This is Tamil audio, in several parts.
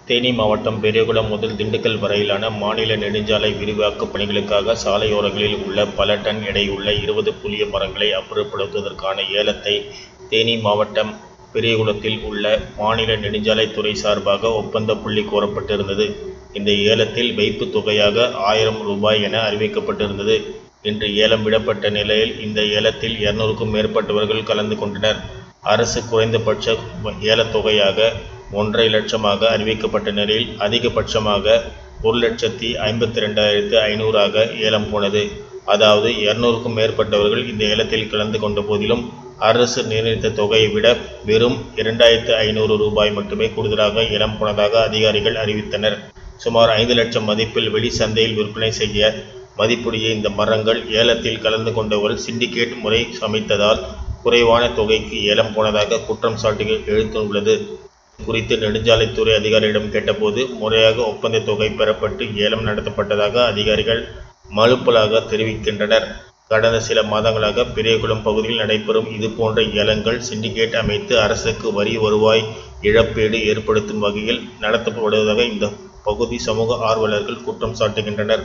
தேனி மாவட்டம் பெரியகுளம் முதல் திண்டுக்கல் வரையிலான மாநில நெடுஞ்சாலை விரிவாக்கப் பணிகளுக்காக சாலையோரங்களில் உள்ள பல டன் எடையுள்ள இருபது புளிய மரங்களை அப்புறப்படுத்துவதற்கான ஏலத்தை தேனி மாவட்டம் பெரியகுளத்தில் உள்ள மாநில நெடுஞ்சாலைத்துறை சார்பாக ஒப்பந்த புள்ளி கோரப்பட்டிருந்தது இந்த ஏலத்தில் வைப்புத் தொகையாக ஆயிரம் ரூபாய் என அறிவிக்கப்பட்டிருந்தது இன்று ஏலம் விடப்பட்ட நிலையில் இந்த ஏலத்தில் இருநூறுக்கும் மேற்பட்டவர்கள் கலந்து கொண்டனர் அரசு குறைந்தபட்ச ஏலத் தொகையாக ஒன்றரை லட்சமாக அறிவிக்கப்பட்ட நிலையில் அதிகபட்சமாக ஒரு லட்சத்தி ஐம்பத்தி ரெண்டாயிரத்து ஐநூறாக ஏலம் போனது அதாவது இருநூறுக்கும் மேற்பட்டவர்கள் இந்த ஏலத்தில் கலந்து கொண்ட போதிலும் அரசு நிர்ணயித்த தொகையை விட வெறும் இரண்டாயிரத்து ஐநூறு ரூபாய் மட்டுமே கூடுதலாக ஏலம் போனதாக அதிகாரிகள் அறிவித்தனர் சுமார் ஐந்து லட்சம் மதிப்பில் வெளி சந்தையில் விற்பனை செய்ய மதிப்புடைய இந்த மரங்கள் ஏலத்தில் கலந்து கொண்டவர்கள் சிண்டிகேட் முறை அமைத்ததால் குறைவான தொகைக்கு ஏலம் போனதாக குற்றம் சாட்டு எழுத்துள்ளது குறித்து நெடுஞ்சாலைத்துறை அதிகாரியிடம் கேட்டபோது முறையாக ஒப்பந்த தொகை பெறப்பட்டு ஏலம் நடத்தப்பட்டதாக அதிகாரிகள் மழுப்பலாக தெரிவிக்கின்றனர் கடந்த சில மாதங்களாக பெரியகுளம் பகுதியில் நடைபெறும் இதுபோன்ற ஏலங்கள் சிண்டிகேட் அமைத்து அரசுக்கு வரி வருவாய் இழப்பீடு ஏற்படுத்தும் வகையில் நடத்தப்படுவதாக இந்த பகுதி சமூக ஆர்வலர்கள் குற்றம் சாட்டுகின்றனர்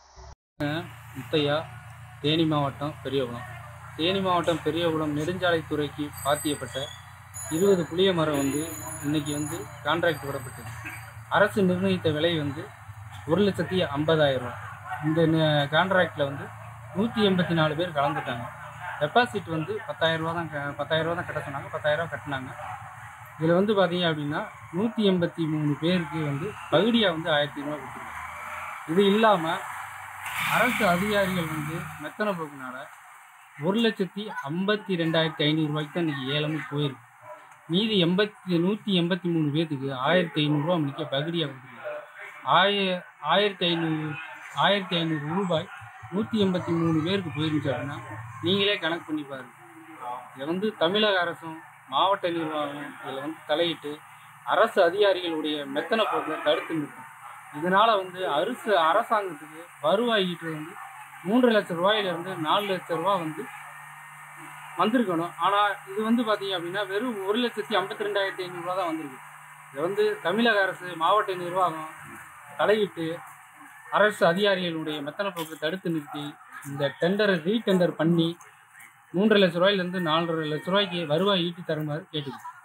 முத்தையா தேனி மாவட்டம் பெரியகுளம் தேனி மாவட்டம் பெரியகுளம் நெடுஞ்சாலைத்துறைக்கு பாத்தியப்பட்ட இருபது புளிய மரம் வந்து இன்னைக்கு வந்து கான்ட்ராக்ட் விடப்பட்டது அரசு நிர்ணயித்த விலை வந்து ஒரு லட்சத்தி ஐம்பதாயிரம் ரூபா இந்த கான்ட்ராக்டில் வந்து நூற்றி எண்பத்தி நாலு பேர் கலந்துட்டாங்க டெபாசிட் வந்து பத்தாயிரம் ரூபா தான் க- பத்தாயிரம் ரூபா தான் கட்ட சொன்னாங்க பத்தாயிரம் ரூபா கட்டினாங்க இதில் வந்து பார்த்தீங்க அப்படின்னா நூற்றி எண்பத்தி மூணு பேருக்கு வந்து பகுதியாக வந்து ஆயிரத்தி ஐநூறுவா கொடுத்துருக்காங்க இது இல்லாமல் அரசு அதிகாரிகள் வந்து மெத்தனை போக்குனால ஒரு லட்சத்தி ஐம்பத்தி ரெண்டாயிரத்தி ஐநூறுரூவாய்க்கு தான் இன்றைக்கி ஏலமும் போயிருக்கு மீதி எண்பத்தி நூற்றி எண்பத்தி மூணு பேர்த்துக்கு ஆயிரத்தி ஐநூறுரூவா மணிக்க பகுதியாக கொடுத்துருக்காங்க ஆய ஆயிரத்தி ஐநூறு ஆயிரத்தி ஐநூறு ரூபாய் நூற்றி எண்பத்தி மூணு பேருக்கு போயிருந்துச்சு அப்படின்னா நீங்களே கணக்கு பண்ணி பாருங்க இதை வந்து தமிழக அரசும் மாவட்ட நிர்வாகம் இதில் வந்து தலையிட்டு அரசு அதிகாரிகளுடைய மெத்தனை போக்கை தடுத்து நிறுத்தும் இதனால வந்து அரசு அரசாங்கத்துக்கு வருவாய் ஈட்டுறது வந்து மூன்று லட்சம் ரூபாயிலிருந்து நாலு லட்சம் ரூபாய் வந்து வந்திருக்கணும் ஆனால் இது வந்து பார்த்தீங்க அப்படின்னா வெறும் ஒரு லட்சத்தி ஐம்பத்தி ரெண்டாயிரத்தி ஐநூறுரூவா தான் வந்திருக்கு இதை வந்து தமிழக அரசு மாவட்ட நிர்வாகம் தலையிட்டு அரசு அதிகாரிகளுடைய மெத்தன போக்கு தடுத்து நிறுத்தி இந்த டெண்டரை ரீடெண்டர் பண்ணி மூன்றரை லட்ச ரூபாயிலிருந்து நாலரை லட்ச ரூபாய்க்கு வருவாய் ஈட்டி தருமாறு கேட்டுக்கிறேன்